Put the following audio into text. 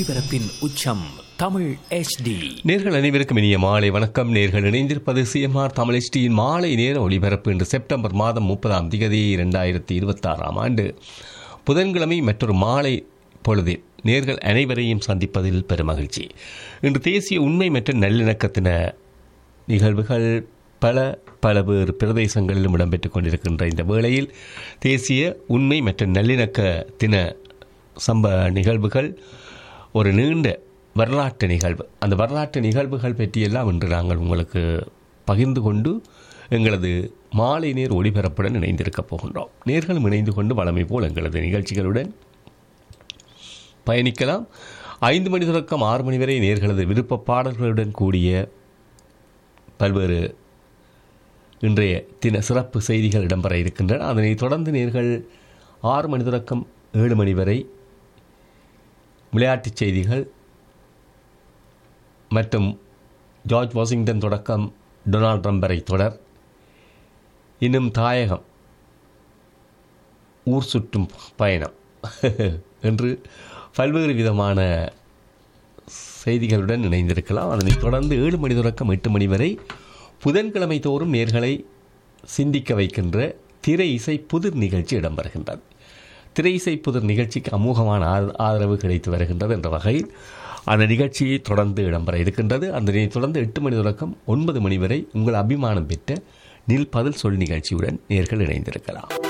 ஒலிபரப்பின் உச்சம் தமிழ் HD நேர்கள் அனைவருக்கும் இனிய மாலை வணக்கம் நேர்கள் இணைந்திருப்பது சிஎம்ஆர் தமிழ் HDயின் மாலை நேர ஒலிபரப்பு இன்று செப்டம்பர் மாதம் முப்பதாம் திகதி இரண்டாயிரத்தி இருபத்தாறாம் ஆண்டு புதன்கிழமை மற்றொரு மாலை பொழுதில் நேர்கள் அனைவரையும் சந்திப்பதில் பெருமகிழ்ச்சி இன்று தேசிய உண்மை மற்றும் நல்லிணக்கத்தின நிகழ்வுகள் பல பல வேறு பிரதேசங்களிலும் இடம்பெற்றுக் கொண்டிருக்கின்ற இந்த வேளையில் தேசிய உண்மை மற்றும் நல்லிணக்க தின சம்ப நிகழ்வுகள் ஒரு நீண்ட வரலாற்று நிகழ்வு அந்த வரலாற்று நிகழ்வுகள் பற்றியெல்லாம் இன்று நாங்கள் உங்களுக்கு பகிர்ந்து கொண்டு எங்களது மாலை நேர் ஒளிபரப்புடன் இணைந்திருக்கப் போகின்றோம் நேர்களும் இணைந்து கொண்டு வளமை போல் எங்களது நிகழ்ச்சிகளுடன் பயணிக்கலாம் ஐந்து மணி தொடக்கம் ஆறு மணி வரை நேர்களது விருப்ப பாடல்களுடன் கூடிய பல்வேறு இன்றைய தின சிறப்பு செய்திகள் இடம்பெற இருக்கின்றன அதனைத் தொடர்ந்து நேர்கள் ஆறு மணி தொடக்கம் ஏழு மணி வரை விளையாட்டுச் செய்திகள் மற்றும் ஜார்ஜ் வாஷிங்டன் தொடக்கம் டொனால்ட் ட்ரம்ப் வரை தொடர் இன்னும் தாயகம் ஊர் சுற்றும் பயணம் என்று பல்வேறு விதமான செய்திகளுடன் இணைந்திருக்கலாம் அதனைத் தொடர்ந்து ஏழு மணி தொடக்கம் எட்டு மணி வரை புதன்கிழமை தோறும் நேர்களை சிந்திக்க வைக்கின்ற திரை இசை புதிர் நிகழ்ச்சி இடம்பெறுகின்றது திரை இசை புதிர் நிகழ்ச்சிக்கு அமோகமான ஆத- ஆதரவு கிடைத்து வருகின்றது என்ற வகையில் அந்த நிகழ்ச்சி தொடர்ந்து இடம்பெற இருக்கின்றது அதனை தொடர்ந்து எட்டு மணி தொடக்கம் ஒன்பது மணி வரை உங்கள் அபிமானம் பெற்ற நில் பதில் சொல் நிகழ்ச்சியுடன் நேர்கள் இணைந்திருக்கலாம்